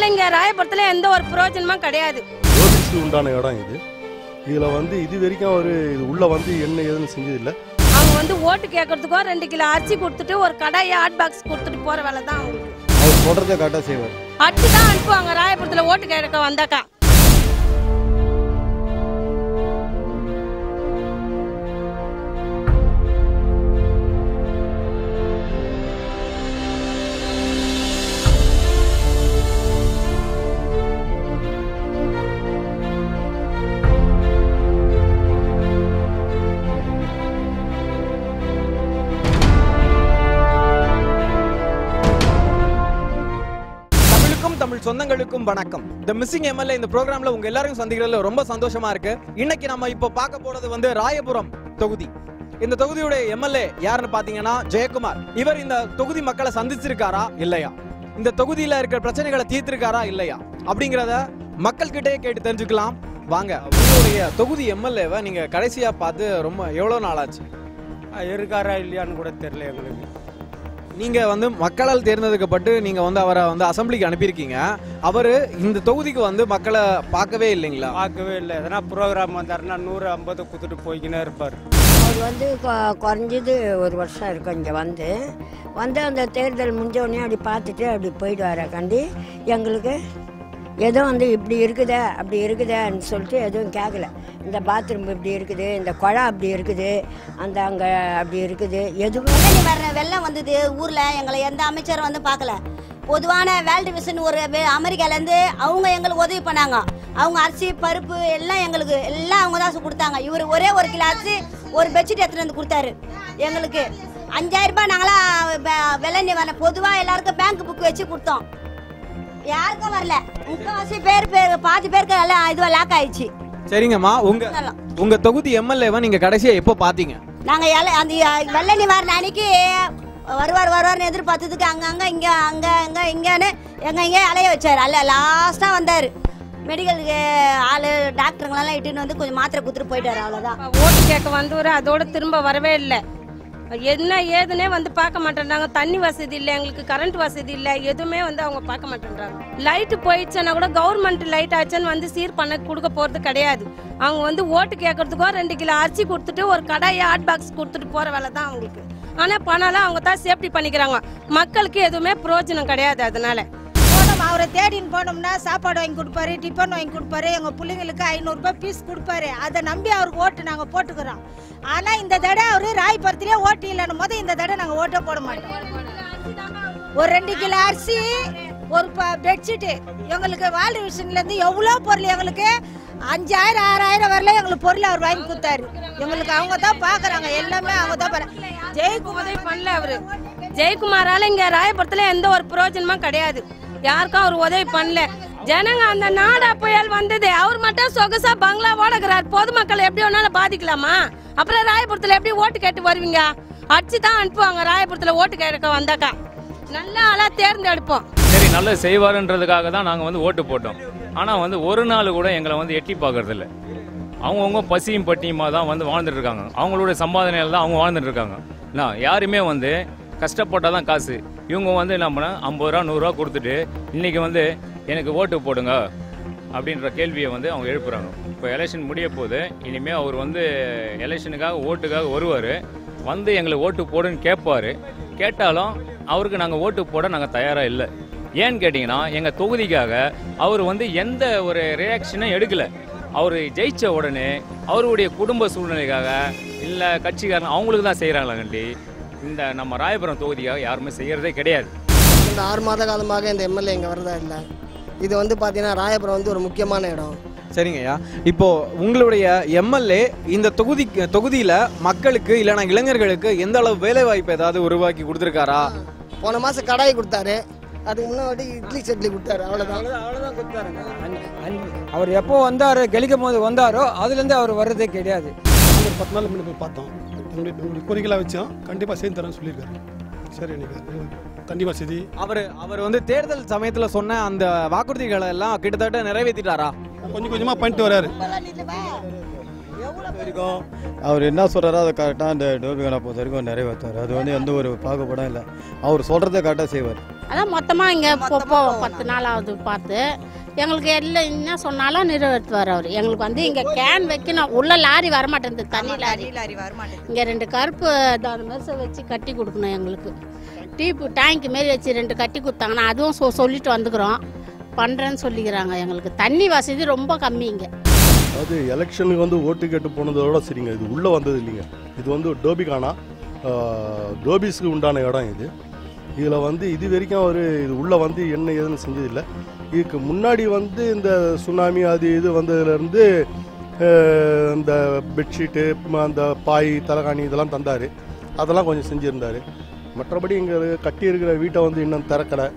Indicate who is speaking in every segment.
Speaker 1: குமாரால இங்க ராயபுரத்துல எந்த ஒரு பிரயோஜனமும் கிடையாது
Speaker 2: ஓபிசி உண்டான இடம் இது இதில் வந்து இது வரைக்கும் அவர் இது உள்ளே வந்து என்ன ஏதுன்னு செஞ்சதில்லை
Speaker 1: அவங்க வந்து ஓட்டு கேட்கறதுக்கோ ரெண்டு கிலோ அரிசி கொடுத்துட்டு ஒரு கடாய் ஹாட் பாக்ஸ் கொடுத்துட்டு போற வேலை தான் அவங்களுக்கு
Speaker 3: அவர் சொல்கிறத கரெக்டாக செய்வார்
Speaker 1: அடிச்சு தான் அனுப்புவாங்க ராயபுரத்துல ஓட்டு கேட்க வந்தாக்கா
Speaker 4: தமிழுக்கும் தமிழ் சொந்தங்களுக்கும் வணக்கம் த மிஸ்ஸிங் எம்எல்ஏ இந்த ப்ரோக்ராம்ல உங்க எல்லாரையும் சந்திக்கிறதுல ரொம்ப சந்தோஷமா இருக்கு இன்னைக்கு நம்ம இப்போ பார்க்க போறது வந்து ராயபுரம் தொகுதி இந்த தொகுதியுடைய எம்எல்ஏ யாருன்னு பாத்தீங்கன்னா ஜெயக்குமார் இவர் இந்த தொகுதி மக்களை சந்திச்சிருக்காரா இல்லையா இந்த தொகுதியில இருக்கிற பிரச்சனைகளை தீர்த்திருக்காரா இல்லையா அப்படிங்கறத மக்கள் கிட்டே கேட்டு தெரிஞ்சுக்கலாம் வாங்க உங்களுடைய தொகுதி எம்எல்ஏவை நீங்க கடைசியா பார்த்து ரொம்ப எவ்வளவு நாள் ஆச்சு
Speaker 5: இருக்காரா இல்லையான்னு கூட தெரியல எங்களுக்கு
Speaker 4: நீங்க வந்து மக்களால் தேர்ந்தெடுக்கப்பட்டு நீங்க வந்து அவரை வந்து அசெம்பிளிக்கு அனுப்பியிருக்கீங்க அவரு இந்த தொகுதிக்கு வந்து மக்களை பார்க்கவே இல்லைங்களா
Speaker 5: பார்க்கவே இல்லை எதனா ப்ரோக்ராம் வந்தாருன்னா நூறு ஐம்பது கொடுத்துட்டு போய்க்கினே இருப்பார்
Speaker 6: அவர் வந்து கொ- குறைஞ்சது ஒரு வருஷம் இருக்கும் இங்கே வந்து வந்து அந்த தேர்தல் முடிஞ்ச உடனே அப்படி பார்த்துட்டு அப்படி போயிடுவார கண்டி எங்களுக்கு எதுவும் வந்து இப்படி இருக்குதே அப்படி இருக்குதேன்னு சொல்லிட்டு எதுவும் கேட்கல இந்த பாத்ரூம் இப்படி இருக்குது இந்த குழா அப்படி இருக்குது அந்த அங்கே அப்படி இருக்குது எதுவுமே
Speaker 7: வெள்ளி வர்ற வெள்ளம் வந்தது ஊர்ல எங்களை எந்த அமைச்சரும் வந்து பார்க்கல பொதுவான வேர்ல்டு விஷன் ஒரு வே- அமெரிக்காலேருந்து அவங்க எங்களுக்கு உதவி பண்ணாங்க அவங்க அரிசி பருப்பு எல்லாம் எங்களுக்கு எல்லாம் அவங்க தான் கொடுத்தாங்க இவர் ஒரே ஒரு கிலோ அரிசி ஒரு பெட்ஷீட் எடுத்துட்டு வந்து கொடுத்தாரு எங்களுக்கு அஞ்சாயிரம் ரூபாய் நாங்களாம் வெ- வெள்ளை நிவாரணம் பொதுவாக எல்லாருக்கும் பேங்க் புக் வச்சு கொடுத்தோம் யாருக்கும் வரல முக்கால்வாசி பேர் பேர் பாதி பேருக்கு எல்லாம் இதுவாக லாக் ஆயிடுச்சு
Speaker 4: சரிங்கம்மா உங்க உங்க தொகுதி எம்எல்ஏவை நீங்க கடைசியா எப்போ பாத்தீங்க
Speaker 7: நாங்க எல- அந்த வெள்ள நிவாரண அன்னைக்கு வருவார் வருவார்னு எதிர்பார்த்ததுக்கு அங்கங்க இங்க அங்க அங்க இங்கன்னு எங்க இங்க அலைய வச்சாரு அல்ல லாஸ்டா வந்தாரு மெடிக்கலுக்கு ஆளு டாக்டருங்களெல்லாம் இட்டுன்னு வந்து கொஞ்சம் மாத்திரை கொடுத்துட்டு போயிட்டாரு அவ்வளவுதான்
Speaker 1: ஓட்டு கேட்க வந்தவர் அதோட திரும்ப வரவே இல்லை என்ன ஏதுன்னே வந்து பார்க்க மாட்டேன்றாங்க தண்ணி வசதி இல்லை எங்களுக்கு கரண்ட் வசதி இல்லை எதுவுமே வந்து அவங்க பார்க்க மாட்டேன்றாங்க லைட்டு போயிடுச்சுன்னா கூட கவர்மெண்ட் லைட் ஆச்சுன்னு வந்து சீர் பண்ண கொடுக்க போறது கிடையாது அவங்க வந்து ஓட்டு கேட்கறதுக்கோ ரெண்டு கிலோ அரிசி கொடுத்துட்டு ஒரு கடாய் ஹாட் பாக்ஸ் கொடுத்துட்டு போற வேலை தான் அவங்களுக்கு ஆனா பணம்லாம் அவங்க தான் சேஃப்டி பண்ணிக்கிறாங்க மக்களுக்கு எதுவுமே பிரயோஜனம் கிடையாது அதனால
Speaker 8: போனோம் அவரை தேடின்னு போனோம்னா சாப்பாடு வாங்கி கொடுப்பாரு டிஃபன் வாங்கி கொடுப்பாரு எங்க பிள்ளைங்களுக்கு ஐநூறுரூபா பீஸ் கொடுப்பாரு அதை நம்பி அவருக்கு ஓட்டு நாங்க போட்டுக்கிறோம் ஆனா இந்த தடவை அவரு ராய்புரத்திலே ஓட்டு இல்லைன்னும் போது இந்த தடவை நாங்க ஓட்டே போட மாட்டோம் ஒரு ரெண்டு கிலோ அரிசி ஒரு பெட்ஷீட்டு எங்களுக்கு வாழ் விஷன்ல இருந்து எவ்வளோ பொருள் எங்களுக்கு அஞ்சாயிரம் ஆறாயிரம் வரல எங்களுக்கு பொருள் அவர் வாங்கி கொடுத்தாரு எங்களுக்கு அவங்க தான் பாக்குறாங்க எல்லாமே அவங்க தான் பாரு ஜெயக்குமார்
Speaker 1: உதவி பண்ணல அவரு ஜெயக்குமாரால இங்க ராயபுரத்துல எந்த ஒரு பிரயோஜனமும் கிடையாது யாருக்கும் அவர் உதவி பண்ணல ஜனங்க அந்த நாடா புயல் வந்தது அவர் மட்டும் சொகுசா பங்களா ஓடுகிறார் பொதுமக்கள் எப்படி வேணாலும் பாதிக்கலாமா அப்புறம் ராயபுரத்துல எப்படி ஓட்டு கேட்டு வருவீங்க அடிச்சு தான் அனுப்புவாங்க ராயபுரத்துல ஓட்டு கேட்க வந்தாக்கா நல்ல ஆளா தேர்ந்தெடுப்போம்
Speaker 9: சரி நல்லது செய்வாருன்றதுக்காக தான் நாங்கள் வந்து ஓட்டு போட்டோம் ஆனால் வந்து ஒரு நாள் கூட எங்களை வந்து எட்டி பார்க்கறதில்ல அவங்கவுங்க பசியும் பட்டியுமா தான் வந்து வாழ்ந்துட்டு இருக்காங்க அவங்களுடைய சம்பாதனையில் தான் அவங்க வாழ்ந்துட்டு இருக்காங்க நான் யாருமே வந்து கஷ்டப்பட்டால் தான் காசு இவங்க வந்து என்ன பண்ண ஐம்பது ரூபா நூறுரூவா கொடுத்துட்டு இன்னைக்கு வந்து எனக்கு ஓட்டு போடுங்க அப்படின்ற கேள்வியை வந்து அவங்க எழுப்புறாங்க இப்போ எலெக்ஷன் முடிய போது இனிமேல் அவர் வந்து எலெக்ஷனுக்காக ஓட்டுக்காக வருவார் வந்து எங்களுக்கு ஓட்டு போடுன்னு கேட்பாரு கேட்டாலும் அவருக்கு நாங்கள் ஓட்டு போட நாங்கள் தயாராக இல்லை ஏன்னு கேட்டிங்கன்னா எங்கள் தொகுதிக்காக அவர் வந்து எந்த ஒரு ரியாக்ஷனும் எடுக்கலை அவர் ஜெயிச்ச உடனே அவருடைய குடும்ப சூழ்நிலைக்காக இல்லை கட்சிக்காரங்க அவங்களுக்கு தான் செய்கிறாங்களாண்டி இந்த நம்ம ராயபுரம் தொகுதிக்காக யாருமே செய்கிறதே கிடையாது
Speaker 10: இந்த ஆறு மாத காலமாக இந்த எம்எல்ஏ இங்கே வரதா இல்லை இது வந்து பார்த்தீங்கன்னா ராயபுரம் வந்து ஒரு முக்கியமான இடம்
Speaker 4: சரிங்கய்யா இப்போ உங்களுடைய எம்எல்ஏ இந்த தொகுதி தொகுதியில மக்களுக்கு இல்லைன்னா இளைஞர்களுக்கு எந்த அளவு வேலை வாய்ப்பு ஏதாவது உருவாக்கி கொடுத்துருக்காரா
Speaker 10: போன மாதம் கடாய் கொடுத்தாரு அதுக்கு முன்னாடி இட்லி சட்லி கொடுத்தாரு அவ்வளோதான்
Speaker 5: அவ்வளோதான் கொடுத்தாருங்க அவர் எப்போ வந்தாரோ கெளிக்கும் போது வந்தாரோ அதுலேருந்து அவர் வர்றதே கிடையாது
Speaker 2: ஒரு பத்து நாள் முன்னாடி போய் பார்த்தோம் எங்களுடைய எங்களுடைய கோரிக்கைலாம் வச்சோம் கண்டிப்பாக செய்து தரேன்னு சொல்லியிருக்காரு சரி எனக்கு தண்ணி வசதி
Speaker 4: அவர் அவர் வந்து தேர்தல் சமயத்துல சொன்ன அந்த வாக்குறுதிகளை எல்லாம் கிட்டத்தட்ட நிறைவேற்றிட்டாரா
Speaker 2: கொஞ்சம் கொஞ்சமாக பண்ணிட்டு வராரு
Speaker 3: வரைக்கும் அவர் என்ன சொல்கிறாரோ அதை கரெக்டாக அந்த டோபி கணா பொறுத்த வரைக்கும் நிறைவேற்றார் அது வந்து எந்த ஒரு பாகுபாடும் இல்லை அவர் சொல்கிறத கரெக்டாக செய்வார்
Speaker 11: அதான் மொத்தமாக இங்கே இப்போ பத்து நாள் ஆகுது பார்த்து எங்களுக்கு எல்லாம் என்ன சொன்னாலும் நிறைவேற்றுவார் அவர் எங்களுக்கு வந்து இங்கே கேன் வைக்கணும் உள்ள லாரி வரமாட்டேங்குது தண்ணி லாரி இங்கே ரெண்டு கருப்பு அந்த மெர்சை வச்சு கட்டி கொடுக்கணும் எங்களுக்கு டீப்பு டேங்க் மாரி வச்சு ரெண்டு கட்டி கொடுத்தாங்கன்னா அதுவும் சொ சொல்லிட்டு வந்துக்கிறோம் பண்ணுறேன்னு சொல்லிக்கிறாங்க எங்களுக்கு தண்ணி வசதி ரொம்ப கம்மி இங்கே
Speaker 12: அது எலெக்ஷனுக்கு வந்து ஓட்டு கேட்டு போனதோட சரிங்க இது உள்ளே வந்தது இல்லைங்க இது வந்து டோபிகானா டோபிஸ்க்கு உண்டான இடம் இது இதில் வந்து இது வரைக்கும் அவர் இது உள்ளே வந்து என்ன ஏதுன்னு செஞ்சதில்லை இதுக்கு முன்னாடி வந்து இந்த சுனாமி அது இது வந்ததுலேருந்து அஹ், இந்த பெட்ஷீட்டு அந்த பாய் தலகாணி இதெல்லாம் தந்தார் அதெல்லாம் கொஞ்சம் செஞ்சுருந்தார் மற்றபடி இங்கே கட்டியிருக்கிற வீட்டை வந்து இன்னும் திறக்கலை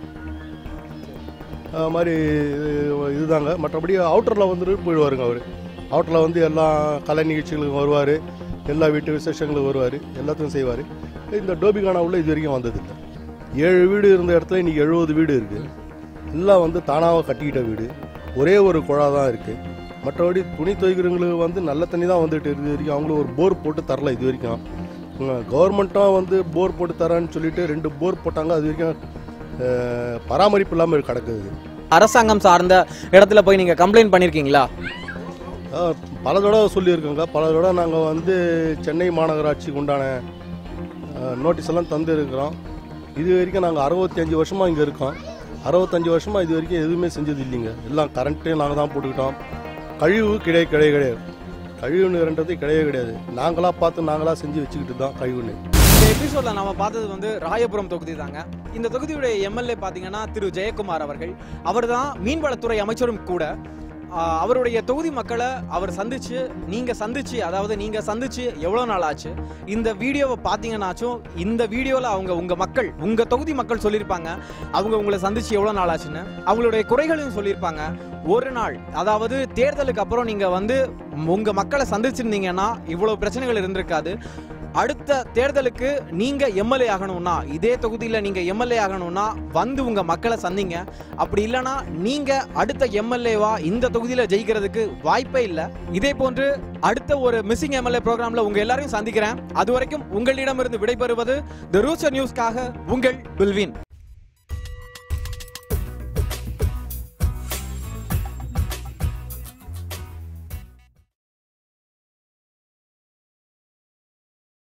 Speaker 12: அது மாதிரி இது- இதுதாங்க மற்றபடி அவுட்டரில் வந்துட்டு போயிடுவாருங்க அவர் அவுட்டரில் வந்து எல்லா கலை நிகழ்ச்சிகளுக்கும் வருவார் எல்லா வீட்டு விசேஷங்களுக்கும் வருவார் எல்லாத்தையும் செய்வார் இந்த டோபிகானா உள்ள இது வரைக்கும் வந்ததில்லை ஏழு வீடு இருந்த இடத்துல இன்றைக்கி எழுபது வீடு இருக்குது எல்லாம் வந்து தானாக கட்டிக்கிட்ட வீடு ஒரே ஒரு குழா தான் இருக்குது மற்றபடி துணி துவைக்கிறவங்களுக்கு வந்து நல்ல தண்ணி தான் வந்துட்டு இருக்குது இது வரைக்கும் அவங்களும் ஒரு போர் போட்டு தரல இது வரைக்கும் கவர்மெண்ட்டும் வந்து போர் போட்டு தரேன்னு சொல்லிட்டு ரெண்டு போர் போட்டாங்க அது வரைக்கும் அஹ், பராமரிப்பு இல்லாமல் கிடக்குது
Speaker 4: அரசாங்கம் சார்ந்த இடத்துல போய் நீங்க கம்ப்ளைண்ட் பண்ணிருக்கீங்களா
Speaker 12: ஆ, பல தடவை சொல்லியிருக்கோங்க பல தடவை நாங்கள் வந்து சென்னை மாநகராட்சிக்கு உண்டான நோட்டீஸ் எல்லாம் தந்து இருக்கிறோம் இது வரைக்கும் நாங்கள் அறுபத்தி அஞ்சு வருஷமாக இங்கே இருக்கோம் அறுபத்தஞ்சு வருஷமாக இது வரைக்கும் எதுவுமே செஞ்சது இல்லைங்க எல்லாம் கரண்ட்டையும் நாங்கள் தான் போட்டுக்கிட்டோம் கழிவு கிடையாது கிடையாது கிடையாது கழிவுன்னுன்றது கிடையவே கிடையாது நாங்களாக பார்த்து நாங்களாக செஞ்சு வச்சுக்கிட்டு தான் கழிவுன்னு
Speaker 4: இந்த எபிசோட்ல நாம பார்த்தது வந்து ராயபுரம் தொகுதி தாங்க இந்த தொகுதியுடைய எம்எல்ஏ பாத்தீங்கன்னா திரு ஜெயக்குமார் அவர்கள் அவர்தான் மீன்வளத்துறை அமைச்சரும் கூட ஆஹ், அவருடைய தொகுதி மக்களை அவர் சந்திச்சு நீங்க சந்திச்சு அதாவது நீங்க சந்திச்சு எவ்வளவு நாள் ஆச்சு இந்த வீடியோவை பாத்தீங்கன்னாச்சும் இந்த வீடியோல அவங்க உங்க மக்கள் உங்க தொகுதி மக்கள் சொல்லியிருப்பாங்க அவங்க உங்களை சந்திச்சு எவ்வளவு நாள் ஆச்சுன்னு அவங்களுடைய குறைகளையும் சொல்லியிருப்பாங்க ஒரு நாள் அதாவது தேர்தலுக்கு அப்புறம் நீங்க வந்து உங்க மக்களை சந்திச்சிருந்தீங்கன்னா இவ்வளவு பிரச்சனைகள் இருந்திருக்காது அடுத்த தேர்தலுக்கு நீங்க எம்எல்ஏ ஆகணும்னா இதே தொகுதியில நீங்க எம்எல்ஏ ஆகணும்னா வந்து உங்க மக்களை சந்திங்க அப்படி இல்லைன்னா நீங்க அடுத்த எம்எல்ஏவா இந்த தொகுதியில ஜெயிக்கிறதுக்கு வாய்ப்பே இல்லை இதே போன்று அடுத்த ஒரு மிஸ்ஸிங் எம்எல்ஏ ப்ரோக்ராம்ல உங்க எல்லாரையும் சந்திக்கிறேன் அது வரைக்கும் உங்களிடமிருந்து விடைபெறுவது த ரூச்சர் நியூஸ்க்காக உங்கள் பில்வின்